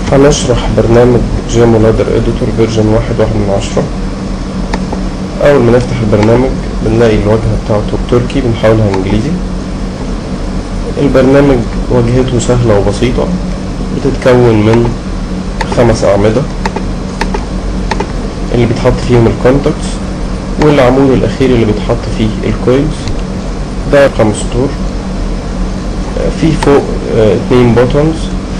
هنشرح برنامج جيمو لادر اديتور فيرجن واحد واحد من عشرة أول ما نفتح البرنامج بنلاقي الواجهة بتاعته تركي بنحولها انجليزي البرنامج واجهته سهلة وبسيطة بتتكون من خمس أعمدة اللي بيتحط فيهم الكونتاكتس والعمود الأخير اللي بيتحط فيه الكويلز ده رقم ستور في فوق آه، اتنين بوتونز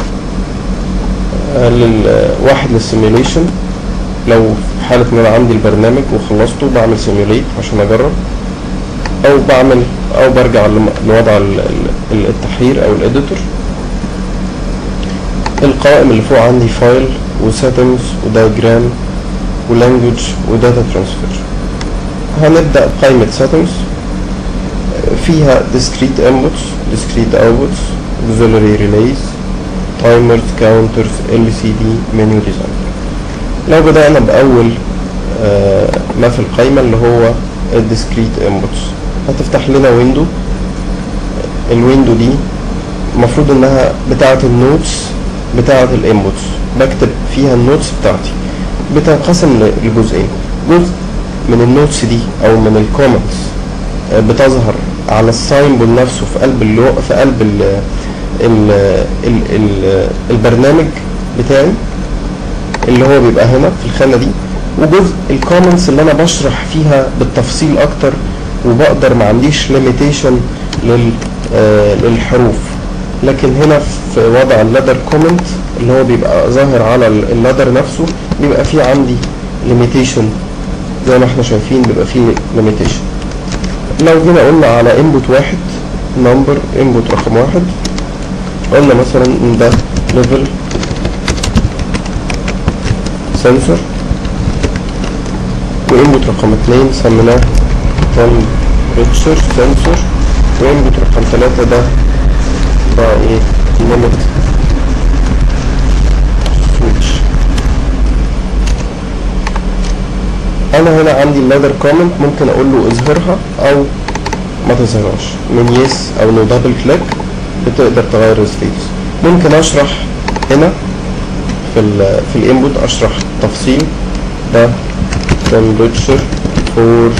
واحد للسيميوليشن لو في حالة ان انا عندي البرنامج وخلصته بعمل سيميوليت عشان اجرب او بعمل او برجع لم- لوضع ال- ال- التحرير او الاديتور القوائم اللي فوق عندي فايل وسيتنجز ودايجرام ولانجوج وداتا ترانسفير هنبدأ بقائمة settings فيها discrete inputs discrete outputs auxiliary relays timers counters LCD menu design لو بدأنا بأول آه، ما في القائمة اللي هو ال discrete inputs هتفتح لنا ويندو الويندو دي المفروض انها بتاعة النوتس بتاعة الانبوتس بكتب فيها النوتس بتاعتي بتنقسم ل- لجزئين جزء من النوتس دي او من الكومنتس بتظهر على الساينبول نفسه في قلب اللو في قلب ال ال ال ال البرنامج بتاعي اللي هو بيبقى هنا في الخانه دي وجزء الكومنتس اللي انا بشرح فيها بالتفصيل اكتر وبقدر ما عنديش ليميتيشن لل آه، للحروف لكن هنا في وضع اللادر كومنت اللي هو بيبقى ظاهر على ال- اللادر نفسه بيبقى فيه عندي ليميتيشن زي ما احنا شايفين بيبقى فيه ليميتيشن لو جينا قلنا على انبوت واحد نمبر انبوت رقم واحد قلنا مثلا ان ده ليفل سنسور وانبوت رقم اتنين سميناه temperature سنسور وانبوت رقم تلاتة ده بقى ايه limit switch انا هنا عندي اللادر كومنت ممكن اقول له اظهرها او ما تظهرهاش من يس او نو دبل كليك بتقدر تغير الستيتس ممكن اشرح هنا في ال في الانبوت اشرح تفصيل ده temperature for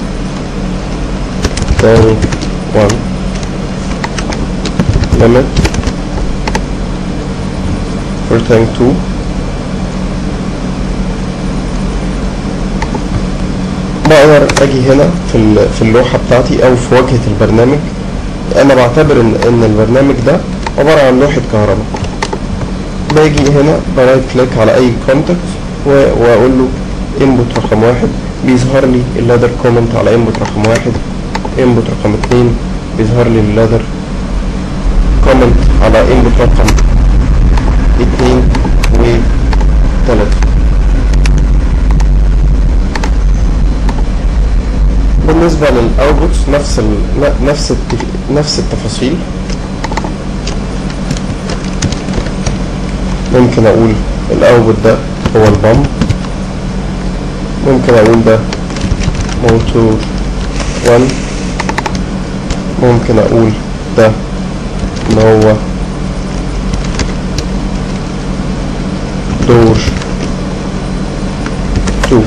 tank 1 limit for tank 2 بقدر اجي هنا في ال- في اللوحه بتاعتي او في واجهه البرنامج انا بعتبر ان ان البرنامج ده عباره عن لوحه كهرباء باجي هنا برايت كليك على اي كونتاكت واقول له انبوت رقم واحد بيظهر لي اللادر كومنت على انبوت رقم واحد انبوت رقم اتنين بيظهر لي اللادر كومنت على انبوت رقم اتنين وتلاتة بالنسبة للأوتبوتس نفس ال... ن- نفس الت... نفس التفاصيل ممكن أقول الأوتبوت ده هو البامب ممكن أقول ده موتور 1 ممكن أقول ده إن هو دور 2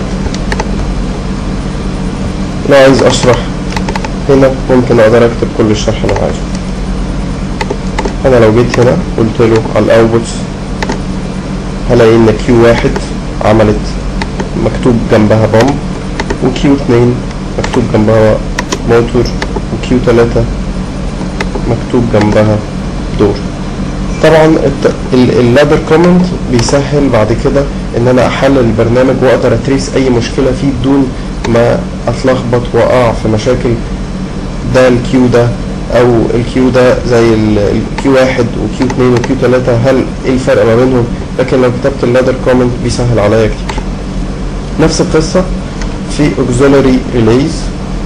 لو عايز اشرح هنا ممكن اقدر اكتب كل الشرح اللي انا عايزه انا لو جيت هنا قلت له على الاوتبوتس هلاقي ان كيو واحد عملت مكتوب جنبها بامب وكيو اتنين مكتوب جنبها موتور وكيو تلاتة مكتوب جنبها دور طبعا الت- ال- اللادر كومنت بيسهل بعد كده ان انا احلل البرنامج واقدر اتريس اي مشكله فيه بدون ما اتلخبط واقع في مشاكل ده الكيو ده او الكيو ده زي الكيو واحد وكيو اتنين وكيو تلاتة هل ايه الفرق ما بينهم لكن لو كتبت اللادر كومنت بيسهل عليا كتير نفس القصة في auxiliary relays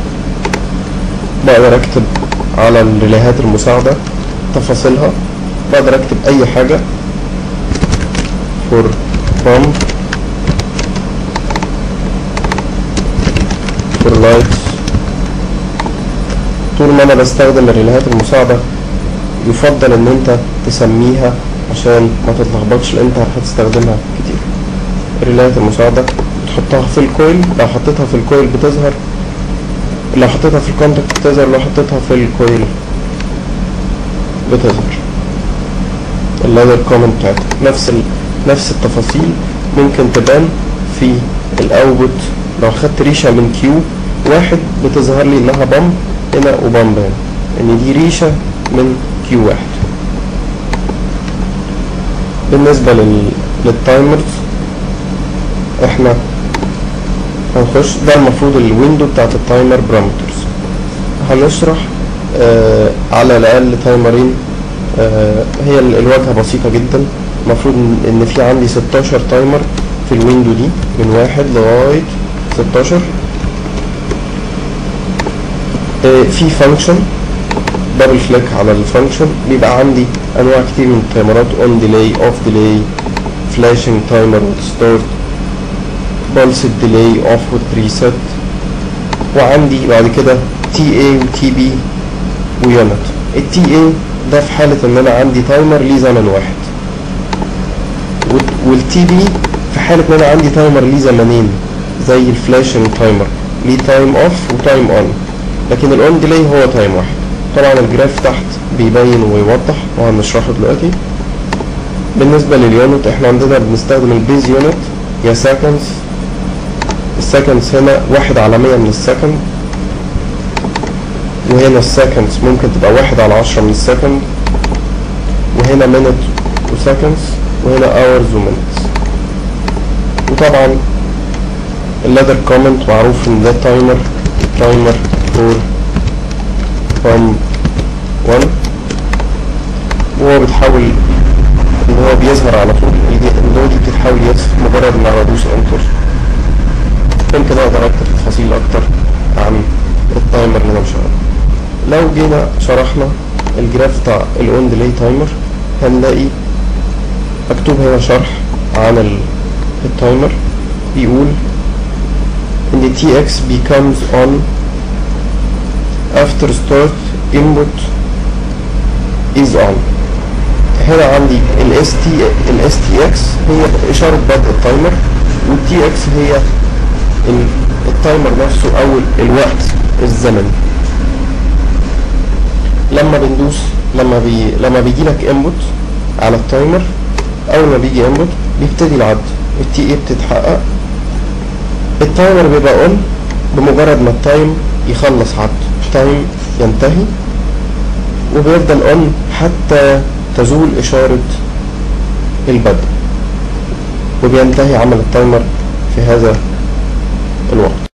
بقدر اكتب على الريليهات المساعدة تفاصيلها بقدر اكتب اي حاجة for pump for lights طول ما انا بستخدم الريليهات المساعدة يفضل ان انت تسميها عشان ما تتلخبطش لان انت هتستخدمها كتير ريلايات المساعدة بتحطها في الكويل لو حطيتها في الكويل بتظهر لو حطيتها في الكونتاكت بتظهر لو حطيتها في الكويل بتظهر اللادر كومنت بتاعتها نفس ال... نفس التفاصيل ممكن تبان في الاوتبوت لو خدت ريشة من كيو واحد بتظهر لي انها بامب هنا وبامب هنا ان دي ريشة من كيو واحد بالنسبة لل... للتايمرز احنا هنخش ده المفروض الويندو بتاعت التايمر بارامترز هنشرح آه على الاقل تايمرين آه هي ال- الواجهة بسيطة جدا المفروض ان إن في عندي 16 تايمر في الويندو دي من واحد لغاية 16 آه في فانكشن دبل كليك على الفانكشن بيبقى عندي انواع كتير من التايمرات اون ديلي اوف ديلي فلاشنج تايمر ستارت بلس ديلي اوف ريست وعندي بعد كده تي اي وتي بي ويونت التي اي ده في حالة ان انا عندي تايمر ليه زمن واحد والتي بي في حالة ان انا عندي تايمر ليه زمنين زي الفلاشنج تايمر ليه تايم اوف وتايم اون لكن الاون ديلي هو تايم واحد طبعا الجراف تحت بيبين ويوضح وهنشرحه دلوقتي بالنسبة لليونت احنا عندنا بنستخدم البيز يونت يا سكندز السكندز هنا واحد على مية من السكند وهنا السكندز ممكن تبقى واحد على عشرة من السكند وهنا minute وسكندز وهنا hours ومينتس وطبعا اللادر كومنت معروف ان ده تايمر تايمر فور فروم 1 وهو بيتحول ان هو بيظهر على طول الدو دي بتتحول يصف مجرد ان انا بدوس انتر يمكن اقدر اكتب تفاصيل اكتر عن التايمر اللي انا مشغله لو جينا شرحنا الجراف بتاع الاون ديلي تايمر هنلاقي مكتوب هنا شرح عن ال- التايمر بيقول ان تي اكس becomes on after start input is on هنا عندي ال ST ال STX هي إشارة بدء التايمر وال TX هي ال- التايمر نفسه أو ال- الوقت الزمني لما بندوس لما بي لما بيجي لك انبوت على التايمر أول ما بيجي انبوت بيبتدي العد التي اي بتتحقق التايمر بيبقى اون بمجرد ما التايم يخلص عد التايم ينتهي وبيفضل اون حتى تزول إشارة البدء وبينتهي عمل التايمر في هذا الوقت